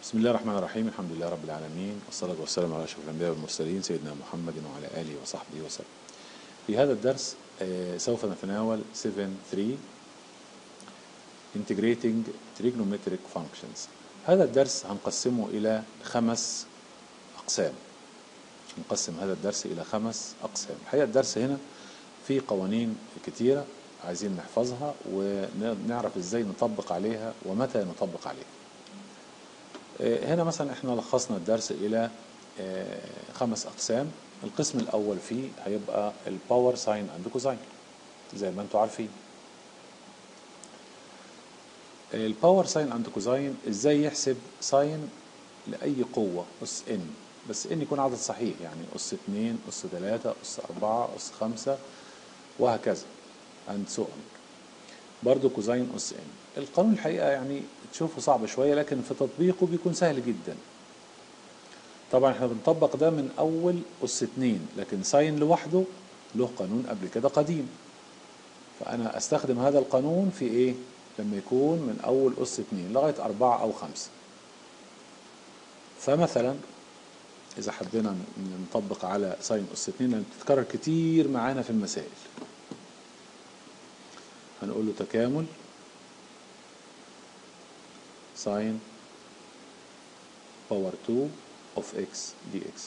بسم الله الرحمن الرحيم الحمد لله رب العالمين والصلاة والسلام على أشرف الأنبياء والمرسلين سيدنا محمد وعلى آله وصحبه وسلم في هذا الدرس آه، سوف نتناول 7.3 Integrating Trigonometric Functions هذا الدرس هنقسمه إلى خمس أقسام نقسم هذا الدرس إلى خمس أقسام الحقيقة الدرس هنا فيه قوانين كتيرة عايزين نحفظها ونعرف ازاي نطبق عليها ومتى نطبق عليها آه، هنا مثلا احنا لخصنا الدرس الى آه، خمس اقسام القسم الاول فيه هيبقى الباور ساين اند كوزاين زي ما انتم عارفين الباور ساين اند كوزاين ازاي يحسب ساين لاي قوه اس ان بس ان يكون عدد صحيح يعني اس 2 اس 3 اس 4 اس 5 وهكذا and so on برضو كوزين اس ان القانون الحقيقه يعني تشوفه صعب شويه لكن في تطبيقه بيكون سهل جدا طبعا احنا بنطبق ده من اول اس 2 لكن ساين لوحده له قانون قبل كده قديم فانا استخدم هذا القانون في ايه لما يكون من اول اس 2 لغايه 4 او 5 فمثلا اذا حبينا نطبق على ساين اس 2 لان بتتكرر كتير معانا في المسائل هنقول له تكامل ساين باور 2 اوف اكس دي اكس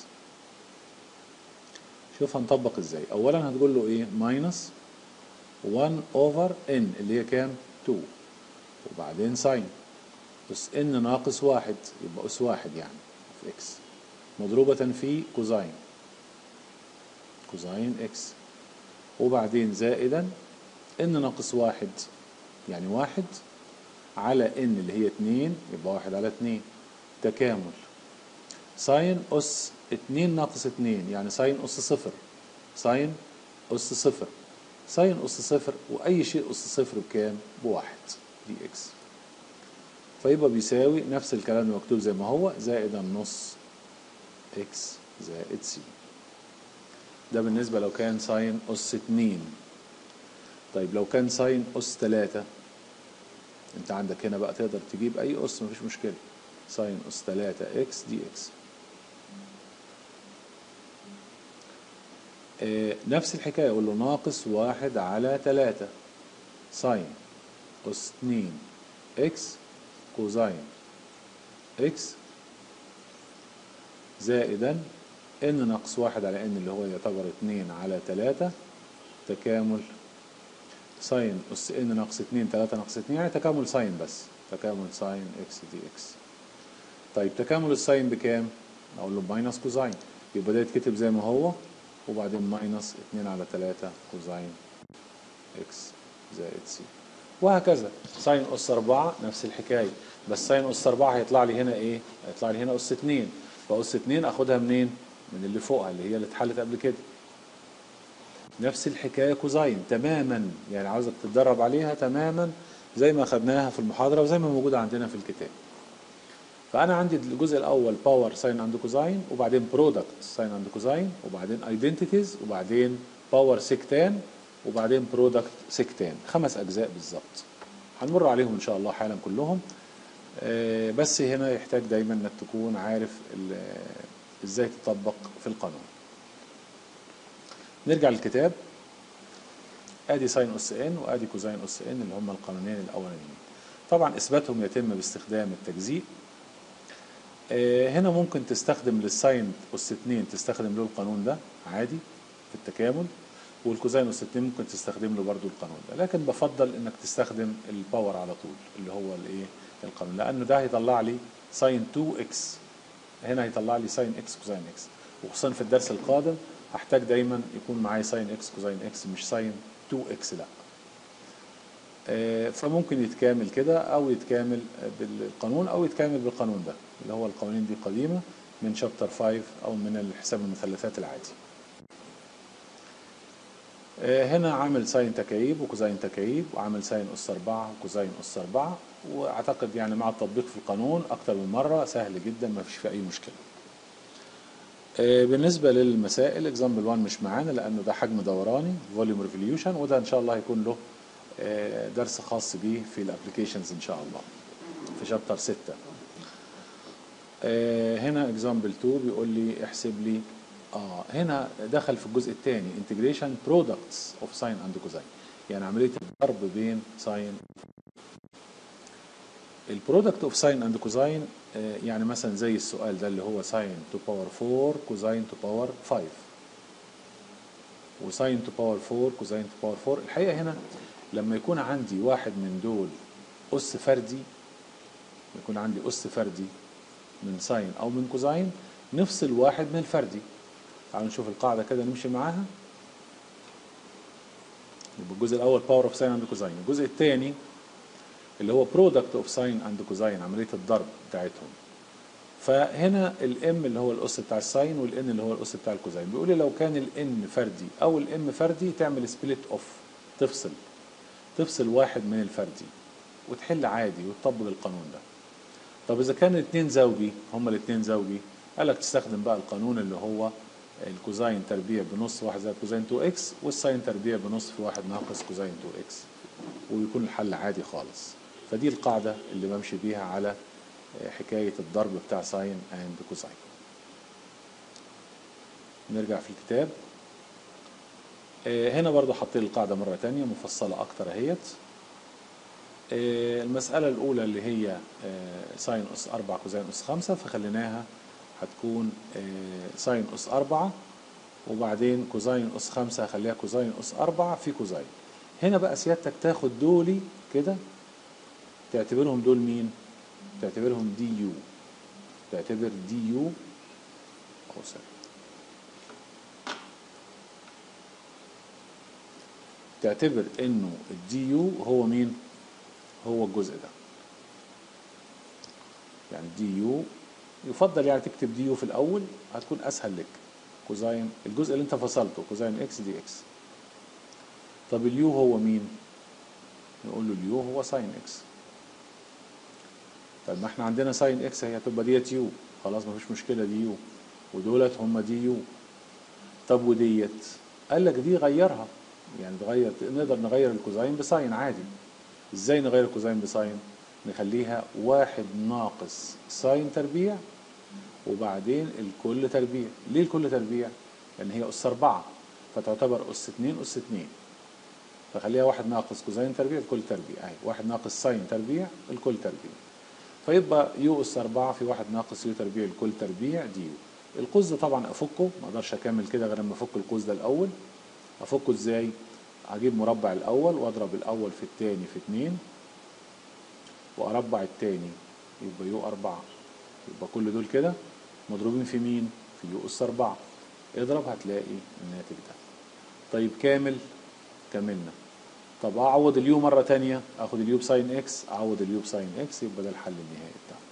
شوف هنطبق ازاي اولا هتقول له ايه ماينس 1 اوفر ان اللي هي كام 2 وبعدين ساين اس ان ناقص واحد يبقى اس واحد يعني في اكس مضروبة في كوزاين كوزاين اكس وبعدين زائدا ان ناقص واحد يعني واحد على ان اللي هي اتنين يبقى واحد على اتنين تكامل ساين اس اتنين ناقص اتنين يعني ساين اس صفر ساين اس صفر ساين اس صفر واي شيء اس صفر بكام بواحد دي اكس فيبقى بيساوي نفس الكلام اللي مكتوب زي ما هو زائد النص اكس زائد سي ده بالنسبة لو كان ساين اس اتنين طيب لو كان ساين اس 3 انت عندك هنا بقى تقدر تجيب اي اس مفيش مشكله ساين اس 3 اكس دي اكس اه نفس الحكايه اقول له ناقص واحد على 3 ساين اس 2 اكس كوزاين اكس زائدا ان ناقص واحد على ان اللي هو يعتبر 2 على 3 تكامل ساين اس ان ناقص 2 3 ناقص 2 يعني تكامل ساين بس تكامل ساين اكس دي اكس طيب تكامل الساين بكام؟ اقول له ماينس كوزاين يبقى ده يتكتب زي ما هو وبعدين ماينس 2 على 3 كوزاين اكس زائد سي وهكذا ساين اس 4 نفس الحكايه بس ساين اس 4 هيطلع لي هنا ايه؟ هيطلع لي هنا اس 2 فاس 2 اخدها منين؟ من اللي فوقها اللي هي اللي اتحلت قبل كده نفس الحكايه كوزاين تماما يعني عاوزك تتدرب عليها تماما زي ما خدناها في المحاضره وزي ما موجوده عندنا في الكتاب فانا عندي الجزء الاول باور ساين اند كوزاين وبعدين برودكت ساين اند كوزاين وبعدين ايدنتيتيز وبعدين باور سيكتان وبعدين برودكت سيكتان خمس اجزاء بالظبط هنمر عليهم ان شاء الله حالا كلهم آه، بس هنا يحتاج دايما انك تكون عارف ازاي تطبق في القانون نرجع للكتاب ادي ساين اس ان وادي كوزين اس ان اللي هم القانونين الاولانيين طبعا اثباتهم يتم باستخدام التجزيء آه، هنا ممكن تستخدم للساين اس 2 تستخدم له القانون ده عادي في التكامل والكوزين اس 2 ممكن تستخدم له برضو القانون ده لكن بفضل انك تستخدم الباور على طول اللي هو الايه القانون لانه ده هيطلع لي ساين 2 اكس هنا هيطلع لي ساين اكس كوزين اكس وخصوصا في الدرس القادم هحتاج دايما يكون معايا ساين اكس كوزين اكس مش ساين 2 اكس لا آه، فممكن يتكامل كده او يتكامل بالقانون او يتكامل بالقانون ده اللي هو القوانين دي قديمه من شابتر 5 او من حساب المثلثات العادي آه، هنا عامل ساين تكايب وكوزين تكايب وعامل ساين اس 4 وكوزين اس 4 واعتقد يعني مع التطبيق في القانون اكتر من مره سهل جدا ما فيش فيه اي مشكله آه، بالنسبه للمسائل اكزامبل 1 مش معانا لانه ده حجم دوراني فوليوم ريفوليوشن وده ان شاء الله هيكون له آه، درس خاص بيه في الابلكيشنز ان شاء الله في شابتر 6 آه هنا اكزامبل 2 بيقول لي احسب لي اه هنا دخل في الجزء الثاني انتجريشن برودكتس اوف ساين اند كوزاين يعني عمليه الضرب بين ساين البرودكت اوف ساين اند كوزاين يعني مثلا زي السؤال ده اللي هو ساين تو باور 4 كوزاين تو باور 5 وساين تو باور 4 كوزاين تو باور 4 الحقيقه هنا لما يكون عندي واحد من دول اس فردي يكون عندي اس فردي من ساين او من كوزاين نفصل واحد من الفردي تعالوا نشوف القاعده كده نمشي معاها يبقى الجزء الاول باور اوف ساين اند كوزاين الجزء الثاني اللي هو برودكت اوف ساين اند كوزاين عمليه الضرب بتاعتهم فهنا الام اللي هو الاس بتاع الساين والان اللي هو الاس بتاع الكوزاين بيقول لي لو كان الان فردي او الام فردي تعمل سبليت اوف تفصل تفصل واحد من الفردي وتحل عادي وتطبق القانون ده طب اذا كان الاثنين زوجي هما الاثنين زوجي قال لك تستخدم بقى القانون اللي هو الكوزاين تربيع بنص واحد زائد كوزاين 2 اكس والساين تربيع بنص في واحد ناقص كوزاين 2 اكس ويكون الحل عادي خالص فدي القاعدة اللي بمشي بيها على حكاية الضرب بتاع ساين اند كوزاين نرجع في الكتاب هنا برضو حاطين القاعدة مرة تانية مفصلة أكتر اهيت المسألة الأولى اللي هي ساين أس 4 كوزين أس 5 فخليناها هتكون ساين أس 4 وبعدين كوزين أس 5 هخليها كوزين أس 4 في كوزين هنا بقى سيادتك تاخد دولي كده تعتبرهم دول مين؟ تعتبرهم دي يو تعتبر دي يو أو سوري تعتبر انه الدي يو هو مين؟ هو الجزء ده يعني دي يو يفضل يعني تكتب دي يو في الاول هتكون اسهل لك كوزاين الجزء اللي انت فصلته كوزاين اكس دي اكس طب اليو هو مين نقول له اليو هو ساين اكس طب ما احنا عندنا ساين اكس هي هتبقى ديت يو خلاص مفيش مشكله دي يو ودولت هم دي يو طب وديت قال لك دي غيرها يعني تغير نقدر نغير الكوزاين بساين عادي ازاي نغير الكوزاين بساين نخليها واحد ناقص ساين تربيع وبعدين الكل تربيع ليه الكل تربيع لان هي اس اربعة فتعتبر اس اتنين اس اتنين فخليها واحد ناقص كوزاين تربيع الكل تربيع اهي واحد ناقص ساين تربيع الكل تربيع فيبقى يو اس اربعة في واحد ناقص يو تربيع الكل تربيع دي يو القوس ده طبعا افكه ما اقدرش اكمل كده غير لما افك القوس ده الاول افكه ازاي هجيب مربع الاول واضرب الاول في الثاني في اتنين واربع الثاني يبقى يو اربعة يبقى كل دول كده مضروبين في مين في يو اس اربعة اضرب هتلاقي الناتج ده طيب كامل كملنا طب اعوض اليو مرة تانية اخد اليو بساين اكس اعوض اليو بساين اكس يبقى ده الحل النهائي بتاعنا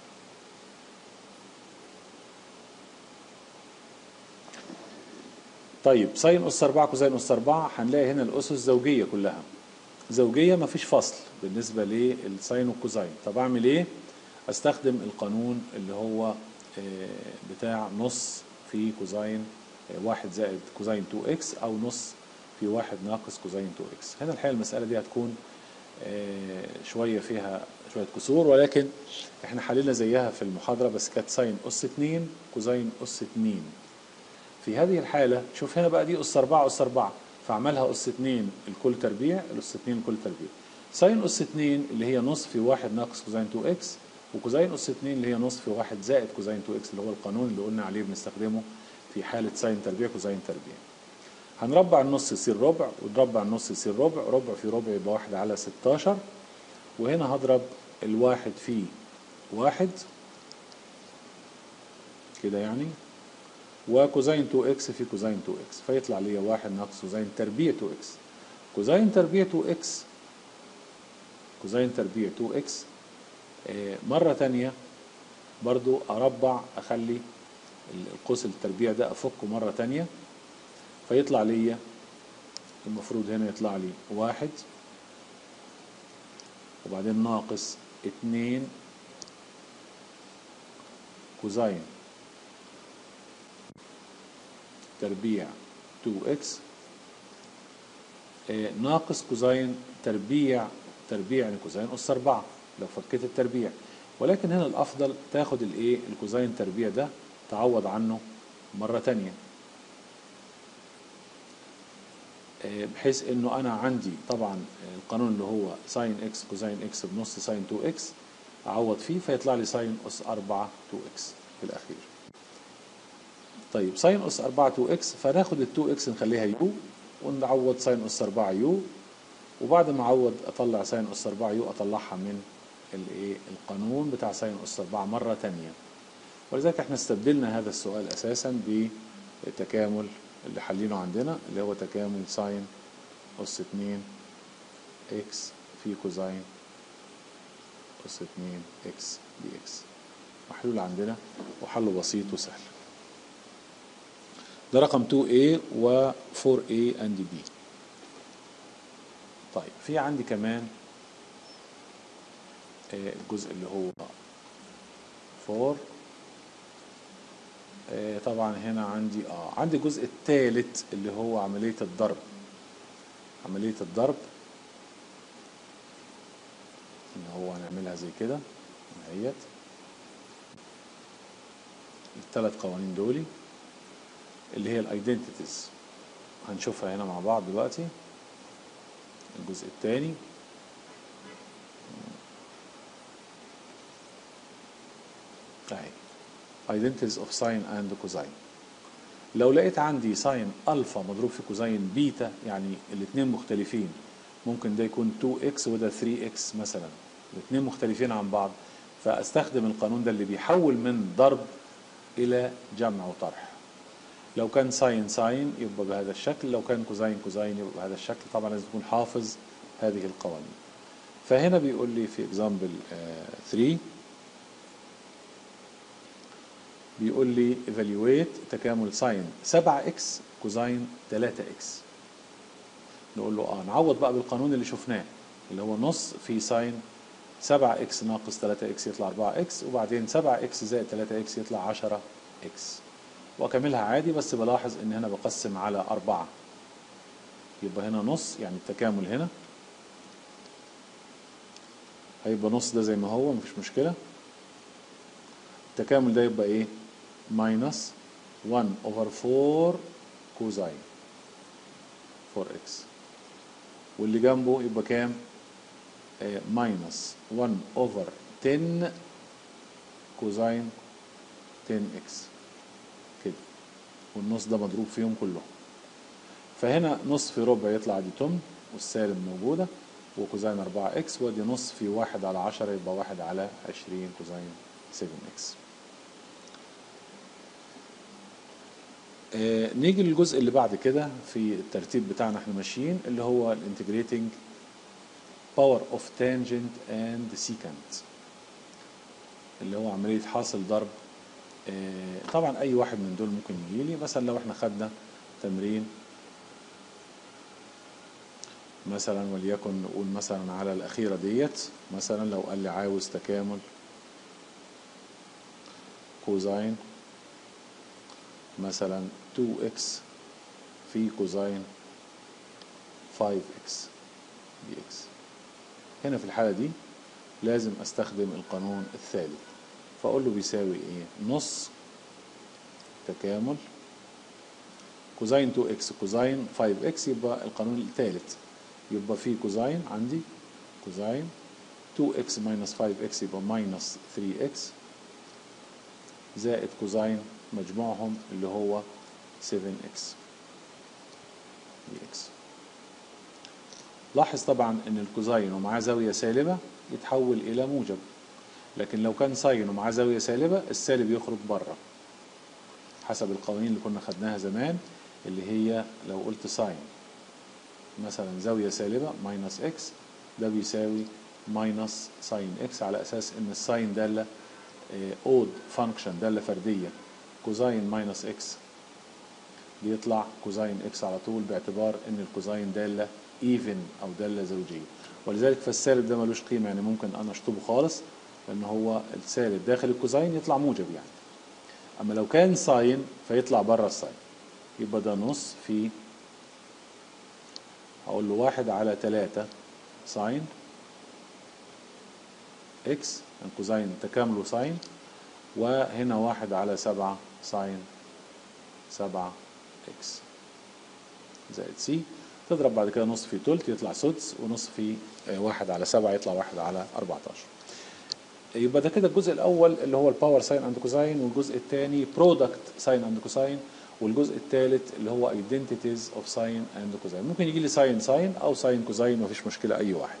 طيب ساين اس 4 كوزين اس 4 هنلاقي هنا الاسس زوجيه كلها زوجيه ما فيش فصل بالنسبه للساين والكوزين طب اعمل ايه استخدم القانون اللي هو بتاع نص في كوزين واحد زائد كوزين 2 اكس او نص في واحد ناقص كوزين 2 اكس هنا الحقيقه المساله دي هتكون شويه فيها شويه كسور ولكن احنا حلينا زيها في المحاضره بس كانت ساين اس 2 كوزين اس 2 في هذه الحالة شوف هنا بقى دي أس 4 أس 4 فعملها أس 2 الكل تربيع الأس 2 الكل تربيع ساين أس 2 اللي هي نص في 1 ناقص كوزين 2 إكس وكوزين أس 2 اللي هي نص في 1 زائد كوزين 2 إكس اللي هو القانون اللي قلنا عليه بنستخدمه في حالة ساين تربيع كوزين تربيع هنربع النص يصير ربع ونربع النص يصير ربع ربع في ربع يبقى 1 على 16 وهنا هضرب الواحد في واحد كده يعني وكوزين 2 اكس في كوزين 2 اكس فيطلع لي 1 ناقص كوزين تربيع 2 اكس كوزين تربيع 2 اكس كوزين تربيع 2 اكس مرة تانية برضو أربع أخلي القوس التربيع ده أفكه مرة تانية فيطلع لي المفروض هنا يطلع لي واحد وبعدين ناقص اتنين كوزين تربيع 2x آه ناقص كوزين تربيع تربيع يعني كوزين أس 4 لو فكيت التربيع ولكن هنا الافضل تاخد الايه الكوزين تربيع ده تعوض عنه مرة تانية آه، بحيث انه انا عندي طبعا القانون اللي هو ساين اكس كوزين اكس بنص ساين 2 اكس اعوض فيه فيطلع لي ساين اس 4 2 اكس في الاخير طيب ساين اس 4 2 اكس فناخد ال 2 اكس نخليها يو ونعوض ساين اس 4 يو وبعد ما اعوض اطلع ساين اس 4 يو اطلعها من الايه القانون بتاع ساين اس 4 مره تانية ولذلك احنا استبدلنا هذا السؤال اساسا بالتكامل اللي حلينه عندنا اللي هو تكامل ساين اس 2 اكس في كوزين اس 2 اكس دي اكس محلول عندنا وحله بسيط وسهل ده رقم 2A و 4A and B طيب في عندي كمان آه، الجزء اللي هو 4 آه، طبعا هنا عندي اه عندي الجزء الثالث اللي هو عملية الضرب عملية الضرب ان هو هنعملها زي كده اهيت الثلاث قوانين دولي اللي هي الايدنتيتيز هنشوفها هنا مع بعض دلوقتي الجزء الثاني اهي identities of sine and cosine لو لقيت عندي ساين الفا مضروب في كوزين بيتا يعني الاثنين مختلفين ممكن ده يكون 2x وده 3x مثلا الاثنين مختلفين عن بعض فاستخدم القانون ده اللي بيحول من ضرب الى جمع وطرح لو كان ساين ساين يبقى بهذا الشكل لو كان كوزين كوزين يبقى بهذا الشكل طبعا لازم تكون حافظ هذه القوانين فهنا بيقول لي في اكزامبل 3 بيقول لي evaluate تكامل ساين 7x كوزين 3x نقول له اه نعوض بقى بالقانون اللي شفناه اللي هو نص في ساين 7x ناقص 3x يطلع 4x وبعدين 7x زائد 3x يطلع 10x واكملها عادي بس بلاحظ ان هنا بقسم على 4 يبقى هنا نص يعني التكامل هنا هيبقى نص ده زي ما هو مفيش مشكلة التكامل ده يبقى ايه ماينس 1 اوفر 4 كوزين 4x واللي جنبه يبقى كام ماينس 1 اوفر 10 كوزين 10x كده والنص ده مضروب فيهم كلهم فهنا نص في ربع يطلع دي تمن والسالب موجودة وكوزين 4 اكس وادي نص في واحد على 10 يبقى واحد على 20 كوزين 7 اكس آه نيجي للجزء اللي بعد كده في الترتيب بتاعنا احنا ماشيين اللي هو الانتجريتنج باور اوف تانجنت اند سيكانت اللي هو عملية حاصل ضرب آه طبعا اي واحد من دول ممكن يجي لي مثلا لو احنا خدنا تمرين مثلا وليكن نقول مثلا على الأخيرة ديت مثلا لو قال لي عاوز تكامل كوزين مثلا 2x في كوزين 5x dx هنا في الحالة دي لازم استخدم القانون الثالث فاقول له بيساوي ايه نص تكامل كوزين 2x كوزين 5x يبقى القانون الثالث يبقى في كوزين عندي كوزين 2x minus 5x يبقى minus 3x زائد كوزين مجموعهم اللي هو 7x dx لاحظ طبعا ان الكوزين ومعاه زاوية سالبة يتحول الى موجب لكن لو كان ساين ومعاه زاوية سالبة السالب يخرج بره حسب القوانين اللي كنا خدناها زمان اللي هي لو قلت ساين مثلا زاوية سالبة ماينس اكس ده بيساوي ماينس ساين اكس على اساس ان الساين دالة اود فانكشن دالة فردية كوزين ماينس اكس بيطلع كوزين اكس على طول باعتبار ان الكوزين دالة ايفن او دالة زوجية ولذلك فالسالب ده ملوش قيمة يعني ممكن انا اشطبه خالص لان هو السالب داخل الكوزين يطلع موجب يعني اما لو كان ساين فيطلع بره الساين يبقى ده نص في هقول له واحد على تلاتة ساين اكس كوزين تكامله ساين وهنا واحد على سبعة ساين سبعة اكس زائد سي تضرب بعد كده نص في تلت يطلع سدس ونص في آه، واحد على سبعة يطلع واحد على 14 يبقى ده كده الجزء الاول اللي هو الباور ساين اند كوساين والجزء الثاني برودكت ساين اند كوساين والجزء الثالث اللي هو ايدنتيتيز اوف ساين اند كوساين ممكن يجي لي ساين ساين او ساين كوساين مفيش مشكله اي واحد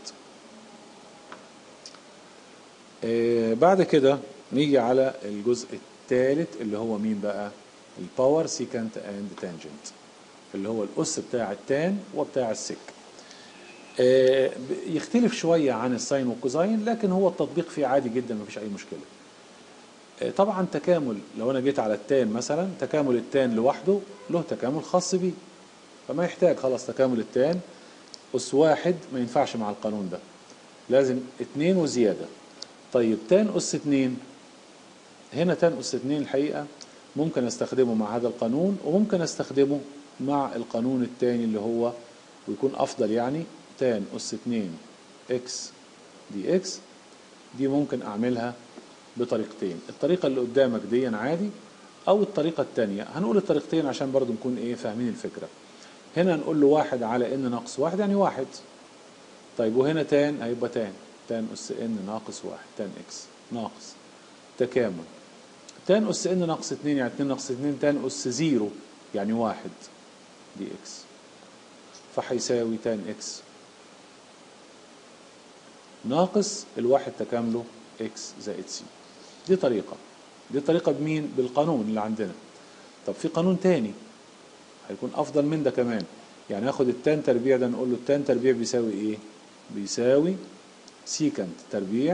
آه، بعد كده نيجي على الجزء الثالث اللي هو مين بقى الباور سيكانت اند تانجنت اللي هو الاس بتاع التان وبتاع السك آه، ب- يختلف شويه عن الساين والكوزاين لكن هو التطبيق فيه عادي جدا مفيش اي مشكله آه، طبعا تكامل لو انا جيت على التان مثلا تكامل التان لوحده له تكامل خاص بيه فما يحتاج خلاص تكامل التان أس واحد ما ينفعش مع القانون ده لازم اتنين وزيادة طيب تان أس اتنين هنا تان أس اتنين الحقيقة ممكن استخدمه مع هذا القانون وممكن استخدمه مع القانون التاني اللي هو ويكون أفضل يعني تان أس اتنين إكس دي إكس دي ممكن أعملها بطريقتين الطريقة اللي قدامك دي عادي أو الطريقة التانية هنقول الطريقتين عشان برضو نكون إيه فاهمين الفكرة هنا نقول له واحد على ان ناقص واحد يعني واحد طيب وهنا تان هيبقى تان تان اس ان ناقص واحد تان اكس ناقص تكامل تان اس ان ناقص اتنين يعني اتنين ناقص اتنين تان اس زيرو يعني واحد دي اكس فهيساوي تان اكس ناقص الواحد تكامله اكس زائد سي دي طريقة دي طريقة بمين بالقانون اللي عندنا طب في قانون تاني هيكون افضل من ده كمان يعني ناخد التان تربيع ده نقول له التان تربيع بيساوي ايه بيساوي سيكنت تربيع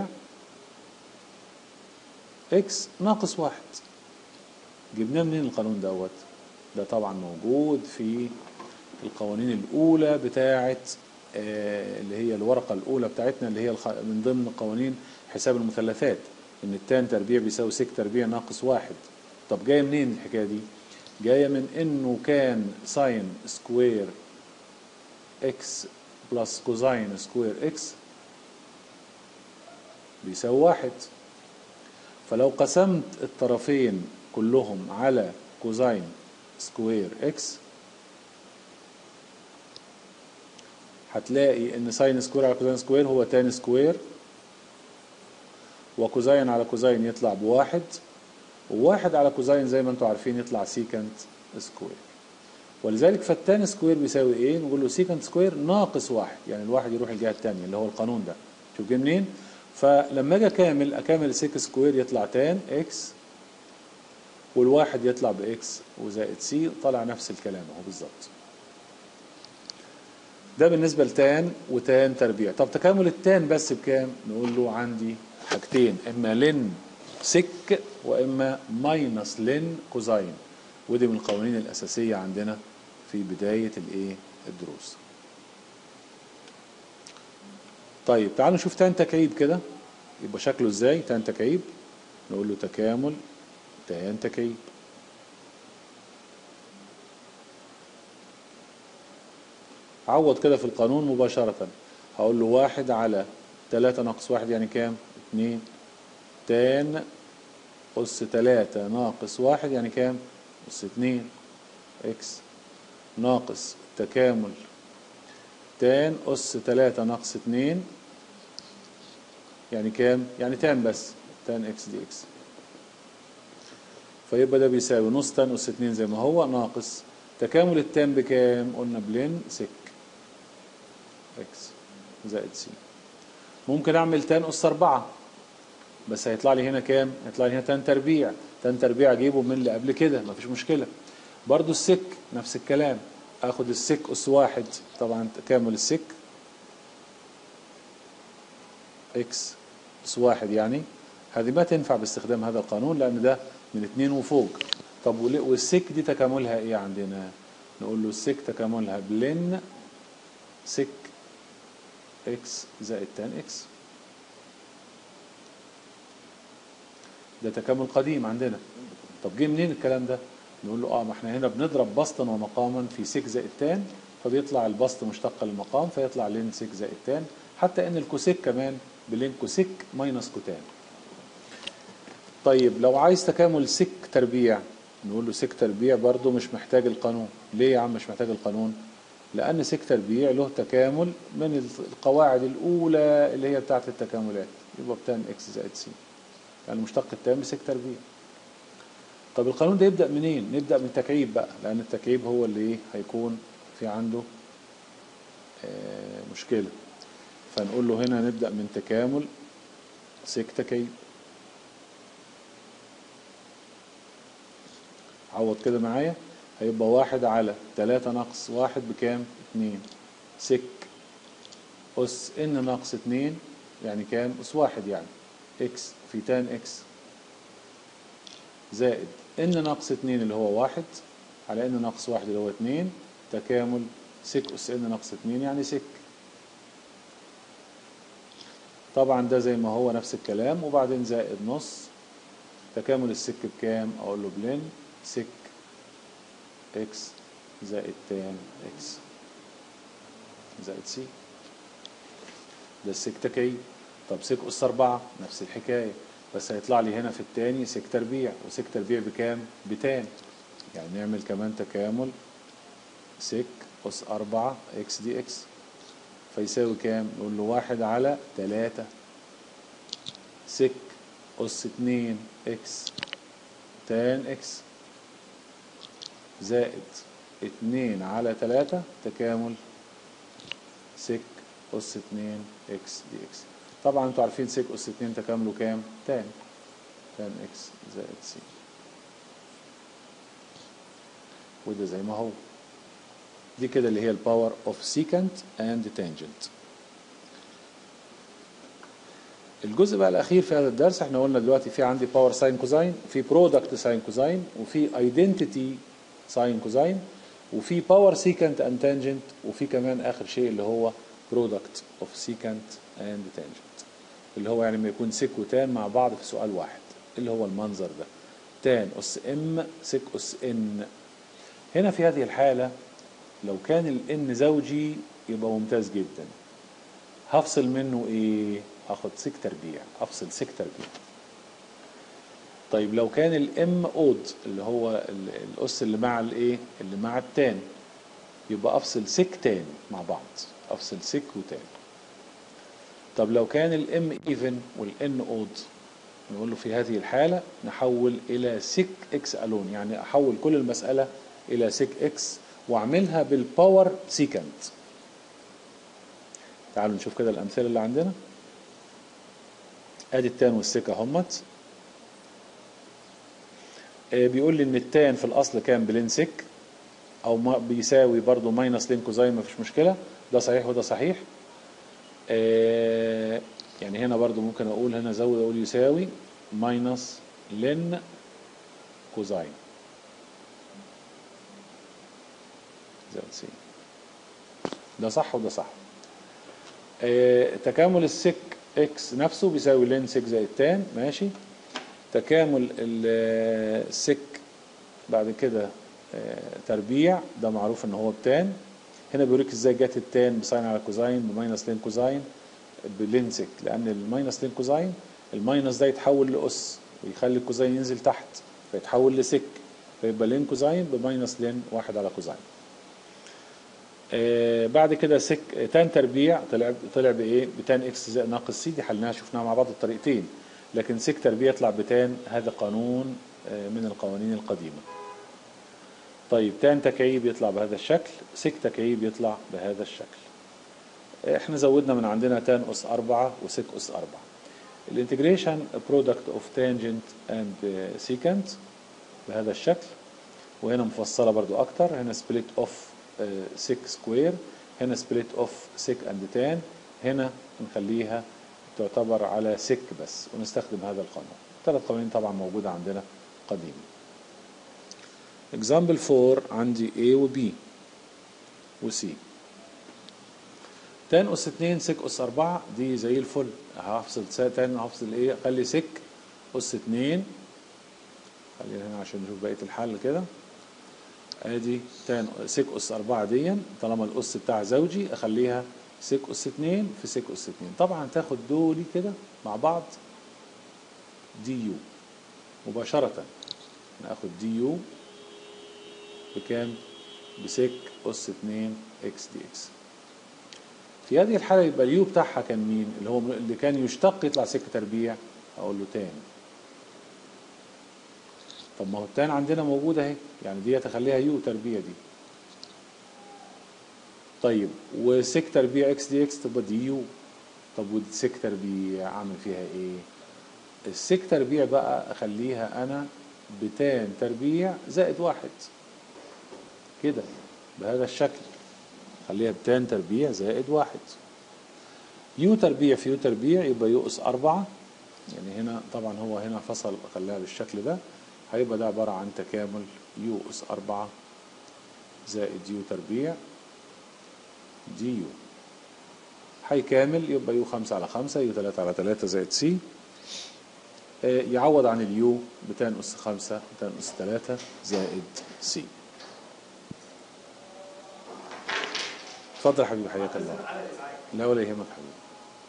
اكس ناقص واحد جبناه منين القانون دوت ده طبعا موجود في القوانين الاولى بتاعه آه، اللي هي الورقه الاولى بتاعتنا اللي هي الخ- من ضمن قوانين حساب المثلثات ان التان تربيع بيساوي سيك تربيع ناقص واحد طب جايه منين الحكايه دي جايه من انه كان ساين سكوير اكس بلس كوزاين سكوير اكس بيساوي واحد فلو قسمت الطرفين كلهم على كوزاين سكوير اكس هتلاقي ان ساين سكوير على كوزاين سكوير هو تان سكوير وكوزاين على كوزاين يطلع بواحد وواحد على كوزاين زي ما انتم عارفين يطلع سيكنت سكوير ولذلك فالتان سكوير بيساوي ايه نقول له سيكنت سكوير ناقص واحد يعني الواحد يروح الجهه الثانيه اللي هو القانون ده شوف جه منين فلما اجي اكامل اكامل سيك سكوير يطلع تان اكس والواحد يطلع باكس وزائد سي طلع نفس الكلام اهو بالظبط ده بالنسبه لتان وتان تربيع طب تكامل التان بس بكام نقول له عندي حاجتين اما لن سك واما ماينس لن كوزاين ودي من القوانين الاساسيه عندنا في بدايه الايه الدروس طيب تعالوا نشوف تان تكعيب كده يبقى شكله ازاي تان تكعيب نقول له تكامل تان تكعيب عوض كده في القانون مباشرة هقول له واحد على تلاتة ناقص واحد يعني كام؟ اتنين تان أس تلاتة ناقص واحد يعني كام؟ أس اتنين إكس ناقص تكامل تان أس تلاتة ناقص اتنين يعني كام؟ يعني تان بس تان إكس دي إكس فيبقى ده بيساوي نص تان أس اتنين زي ما هو ناقص تكامل التان بكام؟ قلنا بلين سك اكس زائد سي ممكن اعمل تان اس اربعة بس هيطلع لي هنا كام هيطلع لي هنا تان تربيع تان تربيع اجيبه من اللي قبل كده مفيش مشكلة برضو السك نفس الكلام اخد السك اس واحد طبعا تكامل السك اكس اس واحد يعني هذه ما تنفع باستخدام هذا القانون لان ده من اتنين وفوق طب وليه- والسك دي تكاملها ايه عندنا نقول له السك تكاملها بلن سك اكس زائد تان اكس ده تكامل قديم عندنا طب جه منين الكلام ده نقول له اه ما احنا هنا بنضرب بسطا ومقاما في سك زائد تان فبيطلع البسط مشتقة للمقام فيطلع لين سيك زائد تان حتى ان الكوسيك كمان بلين كوسيك ماينس كوتان طيب لو عايز تكامل سك تربيع نقول له سك تربيع برضه مش محتاج القانون ليه يا عم مش محتاج القانون لان سك تربيع له تكامل من القواعد الاولى اللي هي بتاعه التكاملات يبقى بتان اكس زائد سي يعني المشتق التام بسك تربيع طب القانون ده يبدا منين نبدا من تكعيب بقى لان التكعيب هو اللي ايه هيكون في عنده آه مشكله فنقول له هنا نبدا من تكامل سك تكعيب عوض كده معايا هيبقى واحد على تلاتة ناقص واحد بكام اتنين سك أس إن ناقص اتنين يعني كام أس واحد يعني إكس في تان إكس زائد إن ناقص اتنين اللي هو واحد على إن ناقص واحد اللي هو اتنين تكامل سك أس إن ناقص اتنين يعني سك طبعا ده زي ما هو نفس الكلام وبعدين زائد نص تكامل السك بكام أقول له بلين سك اكس زائد تان اكس زائد سي ده السك تكعيب طب سك أس أربعة نفس الحكاية بس هيطلع لي هنا في التاني سك تربيع وسك تربيع بكام؟ بتان يعني نعمل كمان تكامل سك أس أربعة اكس دي اكس فيساوي كام؟ نقول له واحد على تلاتة سك أس اتنين اكس تان اكس زائد اتنين على تلاتة تكامل سك أس اتنين اكس دي اكس طبعا انتوا عارفين سك أس اتنين تكامله كام؟ تان تان اكس زائد سي وده زي ما هو دي كده اللي هي الباور اوف سيكنت اند تانجنت الجزء بقى الاخير في هذا الدرس احنا قلنا دلوقتي في عندي باور ساين كوزاين في برودكت ساين كوزاين وفي ايدنتيتي ساين كوزاين وفي باور سيكنت اند تانجنت وفي كمان اخر شيء اللي هو برودكت اوف سيكنت اند تانجنت اللي هو يعني ما يكون سيك وتان مع بعض في سؤال واحد اللي هو المنظر ده تان اس ام سيك اس ان هنا في هذه الحالة لو كان الان زوجي يبقى ممتاز جدا هفصل منه ايه هاخد سيك تربيع افصل سيك تربيع طيب لو كان الام اود اللي هو الاس اللي مع الايه اللي مع التان يبقى افصل سيك تان مع بعض افصل سيك وتان طب لو كان الام ايفن والان اود نقول له في هذه الحالة نحول إلى سيك إكس ألون يعني أحول كل المسألة إلى سيك إكس وأعملها بالباور سيكنت تعالوا نشوف كده الأمثلة اللي عندنا ادي التان والسيك اهمت بيقول لي ان التان في الاصل كان بلين سيك او ما بيساوي برضو ماينس لين كوزاين ما فيش مشكله ده صحيح وده صحيح يعني هنا برضو ممكن اقول هنا ازود اقول يساوي ماينس لين كوزاين زائد سي ده صح وده صح تكامل السك اكس نفسه بيساوي لين سك زائد تان ماشي تكامل السك بعد كده تربيع ده معروف ان هو بتان هنا بيوريك ازاي جت التان بساين على كوزاين بماينس لين كوزاين بلين سك لان الماينس لين كوزاين الماينس ده يتحول لاس ويخلي الكوزاين ينزل تحت فيتحول لسك فيبقى لين كوزاين بماينس لين واحد على كوزاين آه بعد كده سك تان تربيع طلع طلع بايه؟ بتان اكس زائد ناقص سي دي حلناها شفناها مع بعض الطريقتين لكن سك تربيع يطلع بتان هذا قانون آه من القوانين القديمه. طيب تان تكعيب يطلع بهذا الشكل، سك تكعيب يطلع بهذا الشكل. احنا زودنا من عندنا تان اس 4 وسك اس 4. الانتجريشن برودكت اوف تانجنت اند سيكنت بهذا الشكل وهنا مفصله برضو اكتر هنا سبليت اوف سيك سكوير هنا سبليت اوف سيك اند تان هنا نخليها تعتبر على سيك بس ونستخدم هذا القانون ثلاث قوانين طبعا موجودة عندنا قديما example 4 عندي A و B و C تان أس 2 سك أس 4 دي زي الفل هفصل تان هفصل إيه أخلي سك أس 2 خلينا هنا عشان نشوف بقية الحل كده ادي تان سيك اس 4 دي طالما الاس بتاع زوجي اخليها سيك اس 2 في سيك اس 2 طبعا تاخد دولي كده مع بعض دي يو مباشرة ناخد دي يو بكام؟ بسيك اس 2 اكس دي اكس في هذه الحالة يبقى اليو بتاعها كان مين؟ اللي هو اللي كان يشتق يطلع سك تربيع اقول له تان طب ما هو التان عندنا موجودة اهي يعني دي تخليها يو تربيع دي طيب وسك تربيع اكس دي اكس تبقى دي يو طب والسك تربيع اعمل فيها ايه؟ السك تربيع بقى اخليها انا بتان تربيع زائد واحد كده بهذا الشكل خليها بتان تربيع زائد واحد يو تربيع في يو تربيع يبقى يو اس أربعة يعني هنا طبعا هو هنا فصل خلاها بالشكل ده هيبقى ده عبارة عن تكامل يو اس أربعة زائد يو تربيع دي يو هيكامل يبقى يو خمسة على خمسة يو تلاتة على تلاتة زائد سي آه، يعوض عن اليو بتان أس خمسة بتان أس تلاتة زائد سي اتفضل يا حبيبي حياك الله لا ولا يهمك حبيبي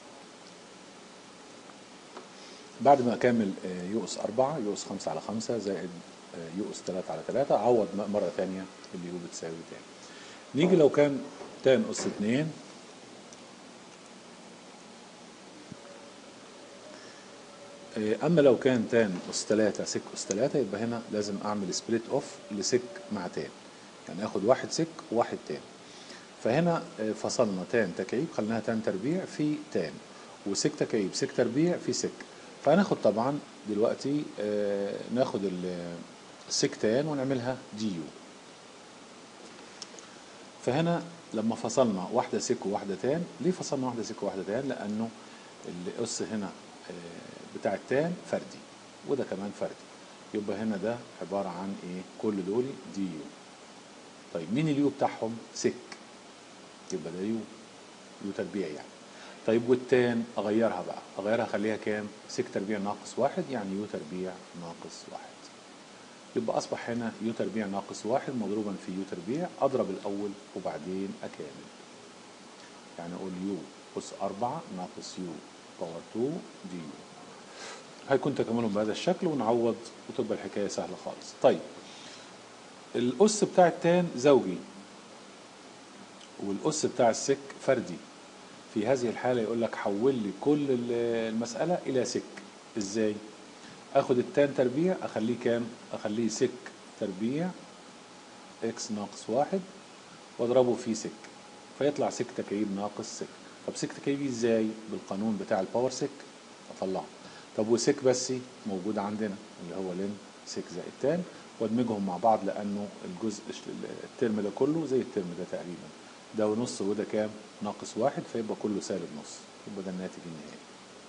بعد ما اكمل آه، يو اس 4 يو اس 5 على 5 زائد آه، يو اس 3 على 3 اعوض م- مره ثانيه اللي يو بتساوي تاني نيجي لو كان تان اس 2 آه، اما لو كان تان اس 3 سك اس 3 يبقى هنا لازم اعمل سبليت اوف لسك مع تان يعني اخد واحد سك وواحد تان فهنا آه، فصلنا تان تكعيب خليناها تان تربيع في تان وسك تكعيب سك تربيع في سك فهناخد طبعا دلوقتي آه، ناخد ال- السك تان ونعملها دي يو فهنا لما فصلنا واحدة سك وواحدة تان ليه فصلنا واحدة سك وواحدة تان لأنه الأس هنا آه، بتاع التان فردي وده كمان فردي يبقى هنا ده عبارة عن ايه كل دول دي يو طيب مين اليو بتاعهم سك يبقى ده يو يو تربيع يعني طيب والتان اغيرها بقى اغيرها اخليها كام سك تربيع ناقص واحد يعني يو تربيع ناقص واحد يبقى اصبح هنا يو تربيع ناقص واحد مضروبا في يو تربيع اضرب الاول وبعدين اكامل يعني اقول يو اس أربعة ناقص يو باور 2 دي يو هيكون تكاملهم بهذا الشكل ونعوض وتبقى الحكاية سهلة خالص طيب الأس بتاع التان زوجي والأس بتاع السك فردي في هذه الحالة يقول لك حول لي كل ال- المسألة إلى سك إزاي؟ آخد التان تربيع أخليه كام؟ أخليه سك تربيع إكس ناقص واحد وأضربه في سك فيطلع سك تكعيب ناقص سك طب سك تكعيب إزاي؟ بالقانون بتاع الباور سك أطلعه طب وسك بس موجود عندنا اللي هو لين سك زائد تان وادمجهم مع بعض لأنه الجزء الترم ده كله زي الترم ده تقريبا ده ونص وده كام؟ ناقص واحد فيبقى كله سالب نص يبقى ده الناتج النهائي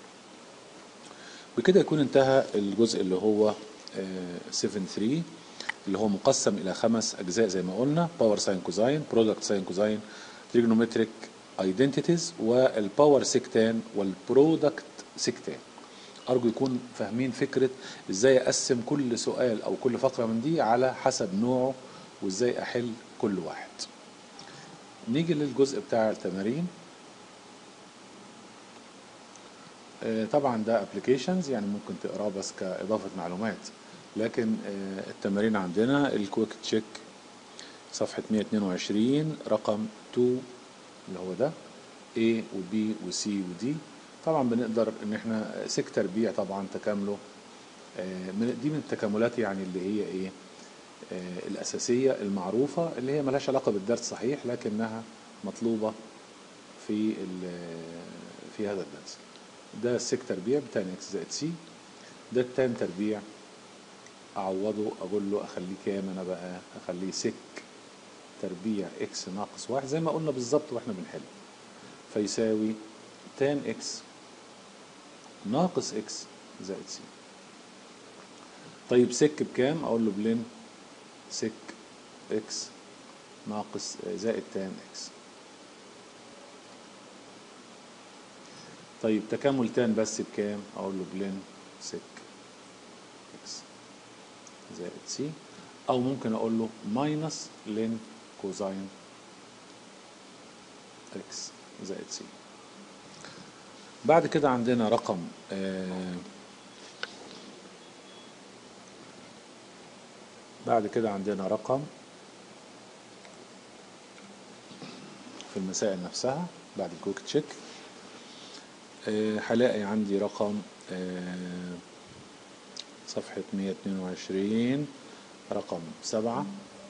بكده يكون انتهى الجزء اللي هو 7 3 اللي هو مقسم الى خمس اجزاء زي ما قلنا باور ساين كوزاين برودكت ساين كوزاين تريجونومتريك ايدنتيتيز والباور سيكتان والبرودكت سيكتان ارجو يكون فاهمين فكره ازاي اقسم كل سؤال او كل فقره من دي على حسب نوعه وازاي احل كل واحد نيجي للجزء بتاع التمارين آه، طبعا ده ابلكيشنز يعني ممكن تقراه بس كاضافه معلومات لكن آه، التمارين عندنا الكويك تشيك صفحه 122 رقم 2 اللي هو ده A و B و C و D طبعا بنقدر ان احنا سك تربيع طبعا تكامله آه، من- دي من التكاملات يعني اللي هي ايه آه، الاساسيه المعروفه اللي هي ملهاش علاقه بالدرس صحيح لكنها مطلوبه في ال- في هذا الدرس ده السك تربيع بتاع اكس زائد سي ده التان تربيع اعوضه اقول له اخليه كام انا بقى اخليه سك تربيع اكس ناقص واحد زي ما قلنا بالظبط واحنا بنحل فيساوي تان اكس ناقص اكس زائد سي طيب سك بكام اقول له بلين سك اكس ناقص زائد تان اكس طيب تكامل تان بس بكام اقول له بلين سك اكس زائد سي او ممكن اقول له ماينس لين كوزاين اكس زائد سي بعد كده عندنا رقم آه بعد كده عندنا رقم في المسائل نفسها بعد الكويك تشيك آه، هلاقي عندي رقم آه، صفحة 122 رقم سبعة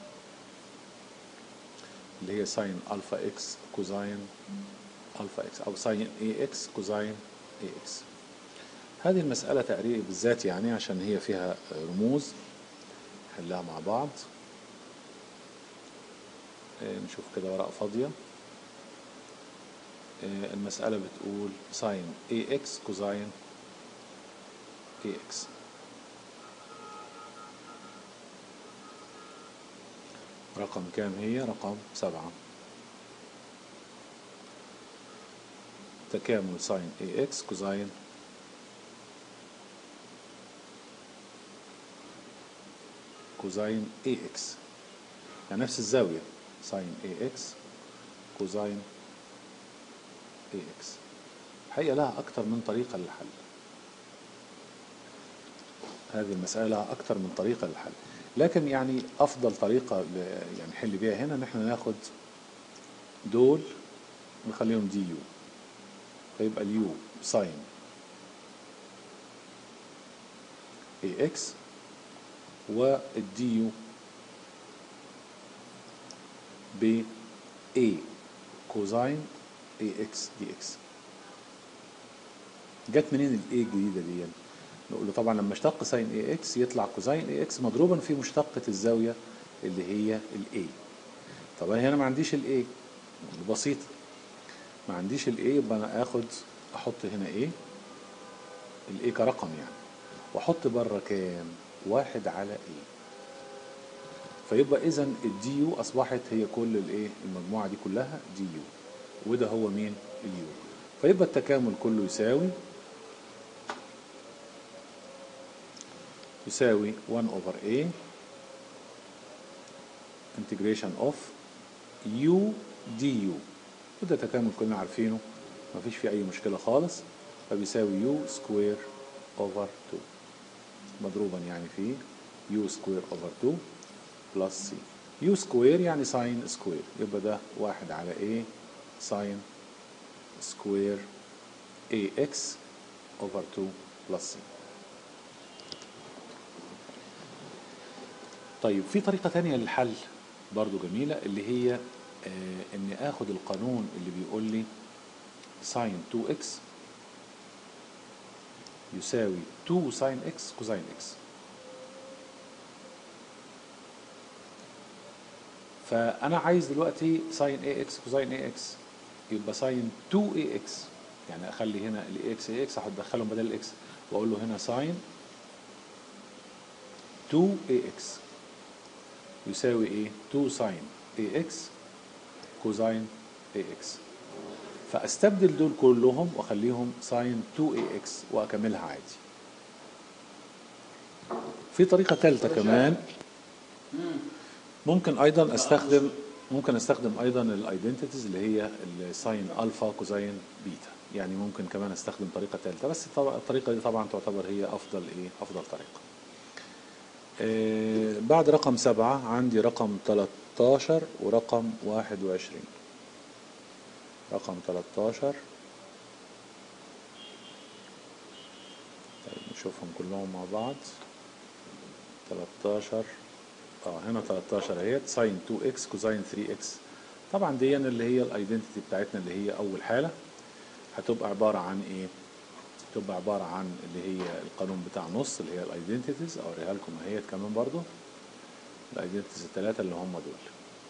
اللي هي ساين ألفا إكس كوزاين ألفا إكس أو ساين إي إكس كوزاين إي إكس هذه المسألة تقريبا بالذات يعني عشان هي فيها رموز نحلها مع بعض آه، نشوف كده ورقة فاضية آه، المسألة بتقول ساين اي اكس كوزاين اي اكس رقم كام هي رقم سبعة تكامل ساين اي اكس كوزاين كوزاين اي اكس يعني نفس الزاوية ساين اي اكس كوزاين اي اكس الحقيقة لها أكتر من طريقة للحل هذه المسألة لها أكتر من طريقة للحل لكن يعني أفضل طريقة ل- يعني نحل بيها هنا إن احنا ناخد دول نخليهم دي يو فيبقى اليو ساين اي اكس والدي يو ب A كوزاين اي اكس دي اكس جت منين الاي الجديده دي نقول له طبعا لما اشتق ساين اي اكس يطلع كوزاين اي اكس مضروبا في مشتقه الزاويه اللي هي الاي طب انا هنا ما عنديش الاي بسيطه ما عنديش الاي يبقى انا اخد احط هنا ايه الاي كرقم يعني واحط بره كام واحد على ايه فيبقى اذا الدي يو اصبحت هي كل الايه المجموعه دي كلها دي يو وده هو مين اليو فيبقى التكامل كله يساوي يساوي 1 over a integration of u du وده تكامل كلنا عارفينه مفيش فيه أي مشكلة خالص فبيساوي u square over 2 مضروبا يعني في u square over 2 plus c u square يعني sin square يبقى ده واحد على a sin square ax over 2 plus c طيب في طريقة تانية للحل برضو جميلة اللي هي آه اني اخد القانون اللي بيقول لي ساين 2x يساوي 2 ساين x كوزين x فانا عايز دلوقتي ساين ax كوزين ax يبقى ساين 2 ax يعني اخلي هنا ال ax ax هدخلهم بدل الاكس واقول له هنا ساين 2 ax يساوي ايه 2 ساين ax كوزين ax فاستبدل دول كلهم واخليهم ساين 2ax واكملها عادي في طريقة ثالثة كمان ممكن ايضا استخدم ممكن استخدم ايضا الايدنتيتيز اللي هي الساين الفا كوزين بيتا يعني ممكن كمان استخدم طريقة ثالثة بس طبعا الطريقة دي طبعا تعتبر هي افضل ايه افضل طريقة آه بعد رقم سبعة عندي رقم 13 ورقم 21 رقم 13 طيب نشوفهم كلهم مع بعض 13 اه هنا 13 اهيت ساين 2 اكس كوزين 3 اكس طبعا دي اللي هي الايدنتيتي بتاعتنا اللي هي اول حاله هتبقى عباره عن ايه تبقى عباره عن اللي هي القانون بتاع نص اللي هي الايدنتيتيز اوريها لكم اهيت كمان برضو الايدنتيتيز الثلاثه اللي هم دول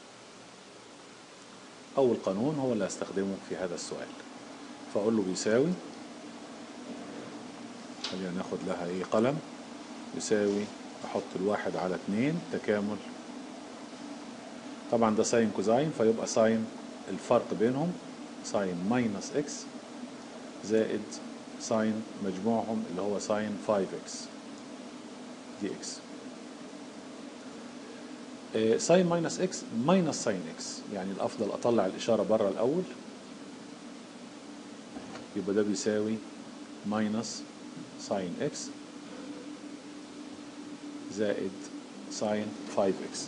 اول قانون هو اللي هستخدمه في هذا السؤال فاقول له بيساوي خلينا ناخد لها ايه قلم يساوي احط الواحد على اتنين تكامل طبعا ده ساين كوزاين فيبقى ساين الفرق بينهم ساين ماينس اكس زائد ساين مجموعهم اللي هو ساين 5 اكس دي اكس ساين ماينس اكس ماينس ساين اكس يعني الافضل اطلع الاشاره بره الاول يبقى ده بيساوي ماينس ساين اكس زائد ساين 5 اكس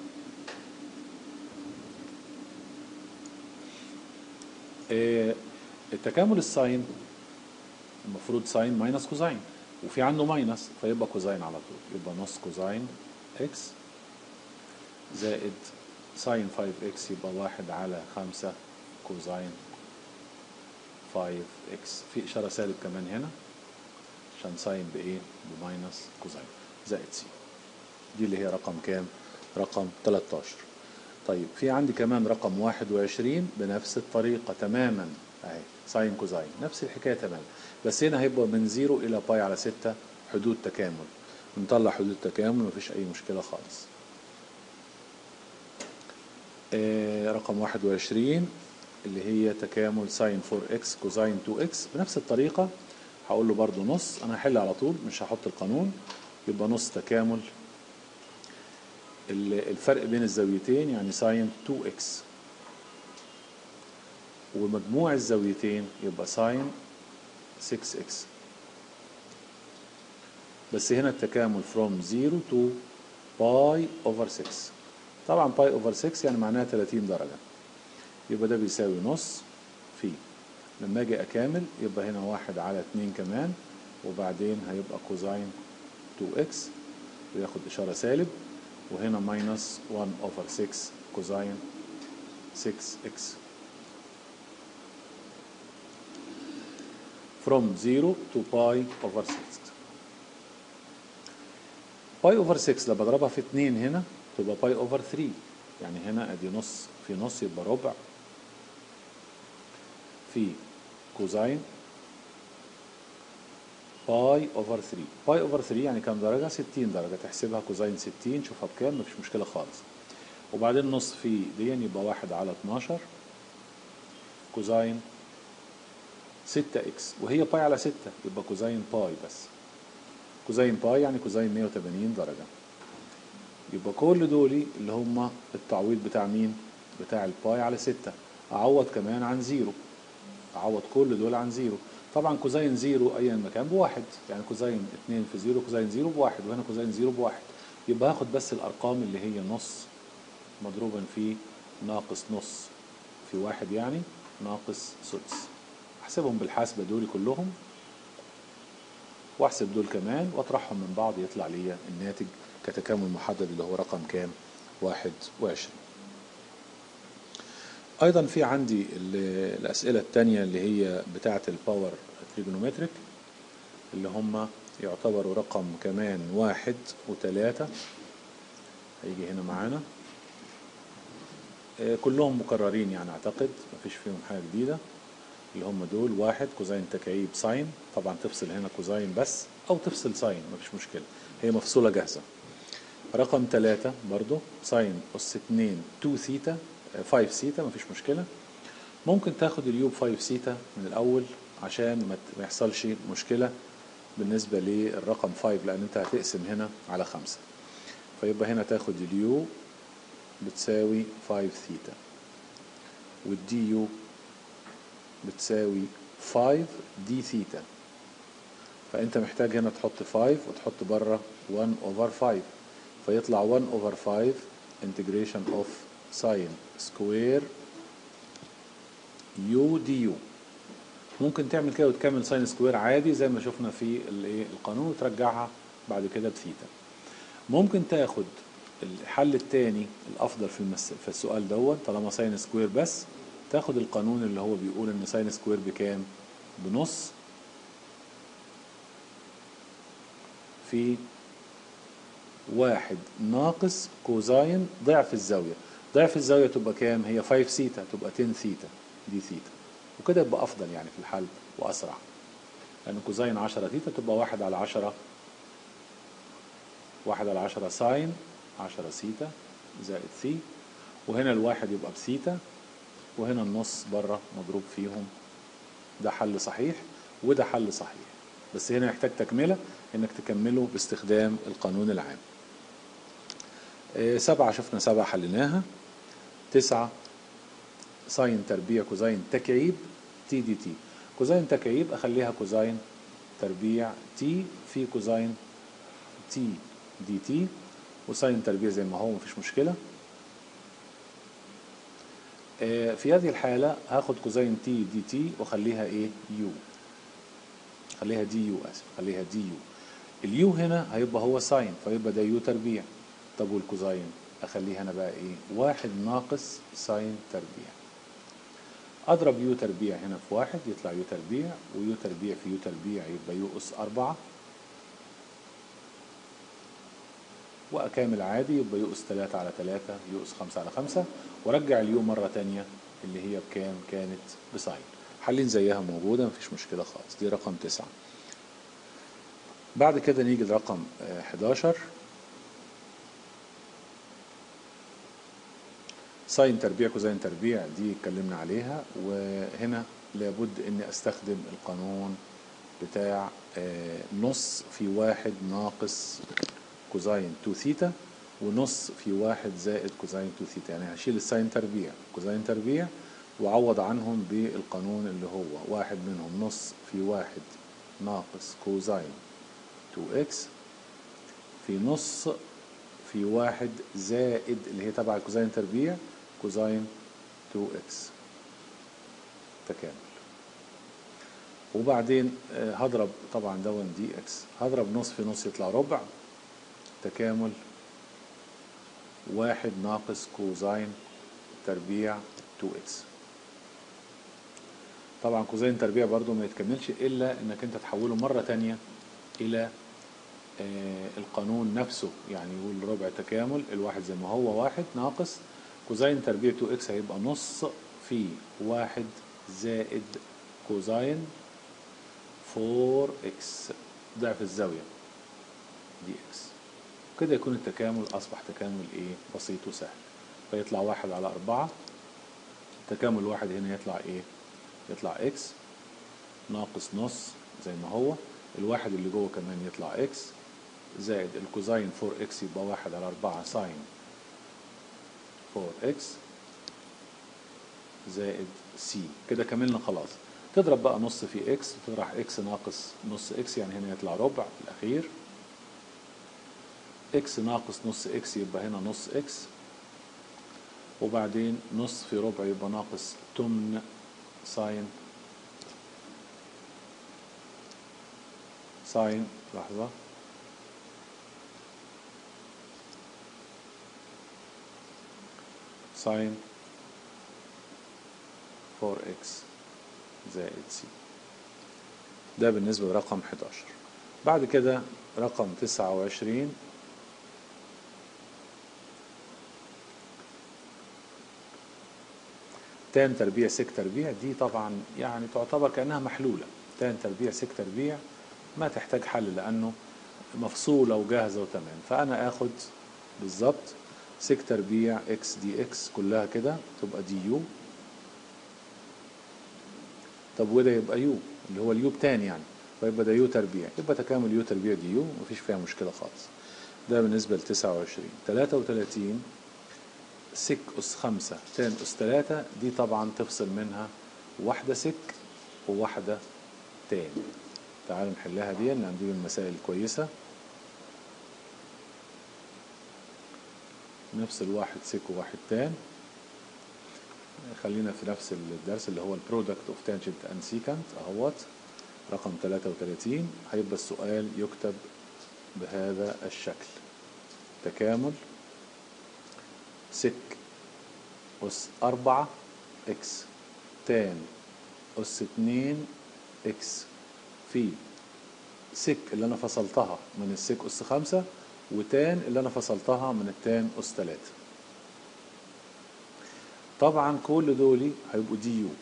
التكامل الساين المفروض ساين ماينس كوزاين وفي عنده ماينس فيبقى كوزاين على طول يبقى نص كوزاين اكس زائد ساين 5 اكس يبقى واحد على خمسة كوزاين 5 اكس في اشارة سالب كمان هنا عشان ساين بايه بماينس كوزاين زائد سي دي اللي هي رقم كام رقم 13 طيب في عندي كمان رقم 21 بنفس الطريقة تماما اهي ساين كوزاين نفس الحكاية تماما بس هنا هيبقى من زيرو إلى باي على 6 حدود تكامل نطلع حدود تكامل مفيش أي مشكلة خالص آه رقم 21 اللي هي تكامل ساين 4 x كوزاين 2 x بنفس الطريقة هقول له برضو نص أنا هحل على طول مش هحط القانون يبقى نص تكامل الفرق بين الزاويتين يعني ساين 2x ومجموع الزاويتين يبقى ساين 6x بس هنا التكامل from 0 to باي over 6 طبعا باي over 6 يعني معناها 30 درجة يبقى ده بيساوي نص في لما اجي اكامل يبقى هنا واحد على اتنين كمان وبعدين هيبقى كوزاين 2x وياخد اشارة سالب وهنا ماينس 1 over 6 كوزاين 6x from 0 to pi over 6 باي اوفر 6 لما بضربها في 2 هنا تبقى باي اوفر 3 يعني هنا ادي نص في نص يبقى ربع في كوزاين باي اوفر 3 باي اوفر 3 يعني كام درجة 60 درجة تحسبها كوزاين 60 شوفها بكام مفيش مشكلة خالص وبعدين نص في دي يبقى واحد على 12 كوزاين 6 اكس وهي باي على 6 يبقى كوزاين باي بس كوزاين باي يعني كوزاين 180 درجة يبقى كل دولي اللي هم التعويض بتاع مين بتاع الباي على 6 اعوض كمان عن زيرو اعوض كل دول عن زيرو طبعا كوزاين زيرو ايا مكان بواحد يعني كوزاين 2 في زيرو كوزاين زيرو بواحد وهنا كوزاين زيرو بواحد يبقى هاخد بس الارقام اللي هي نص مضروبا في ناقص نص في واحد يعني ناقص سدس احسبهم بالحاسبة دول كلهم واحسب دول كمان واطرحهم من بعض يطلع لي الناتج كتكامل محدد اللي هو رقم كام واحد وعشرين ايضا في عندي الاسئلة التانية اللي هي بتاعة الباور تريجونومتريك اللي هم يعتبروا رقم كمان واحد وتلاتة هيجي هنا معانا كلهم مكررين يعني اعتقد مفيش فيهم حاجة جديدة اللي هم دول واحد كوزين تكعيب ساين طبعا تفصل هنا كوزين بس او تفصل ساين مفيش مشكلة هي مفصولة جاهزة رقم ثلاثة برضو ساين أس 2 2 ثيتا 5 ثيتا مفيش مشكلة ممكن تاخد اليوب 5 ثيتا من الأول عشان ما يحصلش مشكلة بالنسبة للرقم 5 لأن أنت هتقسم هنا على خمسة فيبقى هنا تاخد اليو بتساوي 5 ثيتا والدي يو بتساوي 5 دي ثيتا فانت محتاج هنا تحط 5 وتحط بره 1 اوفر 5 فيطلع 1 اوفر 5 انتجريشن اوف ساين سكوير يو دي يو ممكن تعمل كده وتكمل ساين سكوير عادي زي ما شفنا في الايه القانون وترجعها بعد كده بثيتا ممكن تاخد الحل الثاني الافضل في المس... في السؤال دوت طالما ساين سكوير بس تاخد القانون اللي هو بيقول ان ساين سكوير بكام بنص في واحد ناقص كوزاين ضعف الزاوية ضعف الزاوية تبقى كام هي 5 سيتا تبقى 10 ثيتا دي ثيتا وكده يبقى افضل يعني في الحل واسرع لان كوزاين 10 ثيتا تبقى واحد على 10 واحد على 10 ساين 10 سيتا زائد سي وهنا الواحد يبقى بسيتا وهنا النص بره مضروب فيهم ده حل صحيح وده حل صحيح بس هنا يحتاج تكملة انك تكمله باستخدام القانون العام آه، سبعة شفنا سبعة حليناها تسعة ساين تربيع كوزين تكعيب تي دي تي كوزين تكعيب أخليها كوزين تربيع تي في كوزين تي دي تي وساين تربيع زي ما هو مفيش مشكلة آه، في هذه الحالة هاخد كوزين تي دي تي واخليها ايه يو خليها دي يو اسف خليها دي يو اليو هنا هيبقى هو ساين فيبقى ده يو تربيع طب والكوزين اخليها انا بقى ايه واحد ناقص ساين تربيع اضرب يو تربيع هنا في واحد يطلع يو تربيع ويو تربيع في يو تربيع يبقى يو اس اربعة واكامل عادي يبقى يو اس تلاتة على تلاتة يو اس خمسة على خمسة وارجع اليو مرة تانية اللي هي بكام كانت بساين حلين زيها موجودة مفيش مشكلة خالص دي رقم تسعة بعد كده نيجي لرقم آه، 11 ساين تربيع كوزين تربيع دي اتكلمنا عليها وهنا لابد اني استخدم القانون بتاع آه، نص في واحد ناقص كوزين تو ثيتا ونص في واحد زائد كوزين تو ثيتا يعني هشيل الساين تربيع كوزين تربيع وعوض عنهم بالقانون اللي هو واحد منهم نص في واحد ناقص كوزين 2x في نص في واحد زائد اللي هي تبع الكوزين تربيع كوزين 2x تكامل وبعدين آه، هضرب طبعا دون دي اكس هضرب نص في نص يطلع ربع تكامل واحد ناقص كوزين تربيع 2x طبعا كوزين تربيع برضو ما يتكملش الا انك انت تحوله مرة تانية الى آه، القانون نفسه يعني يقول ربع تكامل الواحد زي ما هو واحد ناقص كوزين تربيع 2 اكس هيبقى نص في واحد زائد كوزين 4 اكس ضعف الزاوية دي اكس كده يكون التكامل أصبح تكامل إيه بسيط وسهل فيطلع واحد على أربعة تكامل واحد هنا يطلع إيه يطلع اكس ناقص نص زي ما هو الواحد اللي جوه كمان يطلع اكس زائد الكوزين 4 اكس يبقى واحد على أربعة ساين 4 اكس زائد سي كده كملنا خلاص تضرب بقى نص في اكس تطرح اكس ناقص نص اكس يعني هنا يطلع ربع في الأخير اكس ناقص نص اكس يبقى هنا نص اكس وبعدين نص في ربع يبقى ناقص تمن ساين ساين لحظة ساين 4x زائد c ده بالنسبة لرقم 11 بعد كده رقم 29 تان تربيع سك تربيع دي طبعا يعني تعتبر كأنها محلولة تان تربيع سك تربيع ما تحتاج حل لأنه مفصولة وجاهزة وتمام فأنا آخد بالظبط سك تربيع اكس دي اكس كلها كده تبقى دي يو طب وده يبقى يو اللي هو اليو بتاني يعني فيبقى ده يو تربيع يبقى تكامل يو تربيع دي يو مفيش فيها مشكلة خالص ده بالنسبة ل 29 33 سك أس خمسة تان أس تلاتة دي طبعا تفصل منها واحدة سك وواحدة تان تعالوا نحلها دي لأن دي من المسائل الكويسة نفصل واحد سك وواحد تان خلينا في نفس الدرس اللي هو البرودكت اوف تانجنت اند سيكانت اهوت رقم 33 هيبقى السؤال يكتب بهذا الشكل تكامل سك أس أربعة إكس تان أس اتنين إكس في سك اللي أنا فصلتها من السك أس خمسة وتان اللي أنا فصلتها من التان أس تلاتة طبعا كل دول هيبقوا دي يو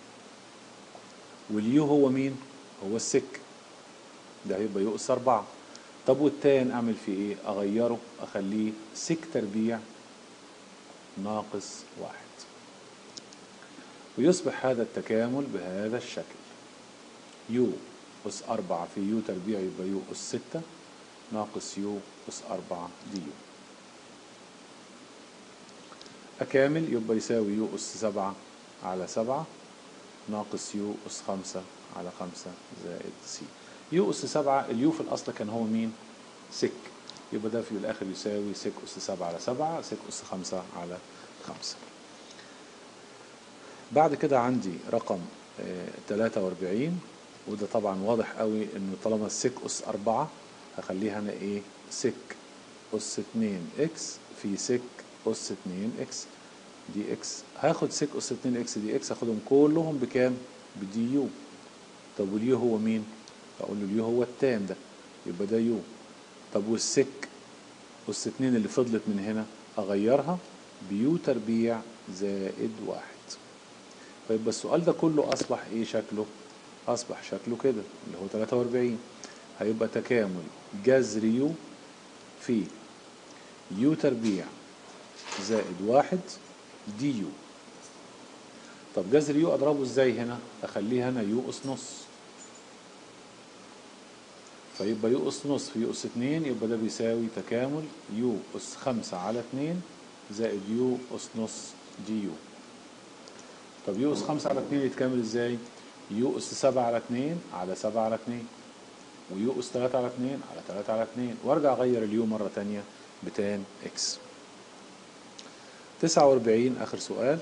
واليو هو مين؟ هو السك ده هيبقى يو أس أربعة طب والتان أعمل فيه إيه؟ أغيره أخليه سك تربيع ناقص واحد ويصبح هذا التكامل بهذا الشكل يو أس أربعة في يو تربيع يبقى يو أس ستة ناقص يو أس أربعة دي يو أكامل يبقى يساوي يو أس سبعة على سبعة ناقص يو أس خمسة على خمسة زائد سي يو أس سبعة اليو في الأصل كان هو مين؟ سك يبقى ده في الآخر يساوي سك أس سبعة على سبعة سك أس خمسة على خمسة بعد كده عندي رقم آه، 43 وده طبعا واضح قوي انه طالما السك اس 4 هخليها انا ايه سك اس 2 اكس في سك اس 2 اكس دي اكس هاخد سك اس 2 اكس دي اكس هاخدهم كلهم بكام بدي يو طب واليو هو مين اقول له اليو هو التان ده يبقى ده يو طب والسك اس 2 اللي فضلت من هنا اغيرها بيو تربيع زائد واحد فيبقى السؤال ده كله اصبح ايه شكله اصبح شكله كده اللي هو 43 هيبقى تكامل جذر يو في يو تربيع زائد واحد دي يو طب جذر يو اضربه ازاي هنا اخليه هنا يو اس نص فيبقى يو اس نص في يو اس اتنين يبقى ده بيساوي تكامل يو اس خمسة على اتنين زائد يو اس نص دي يو طب يو اس خمسة على اتنين يتكامل ازاي يو اس سبعة على اتنين على سبعة على اتنين ويو اس تلاتة على اتنين على تلاتة على اتنين وارجع اغير اليو مرة تانية بتان اكس تسعة واربعين اخر سؤال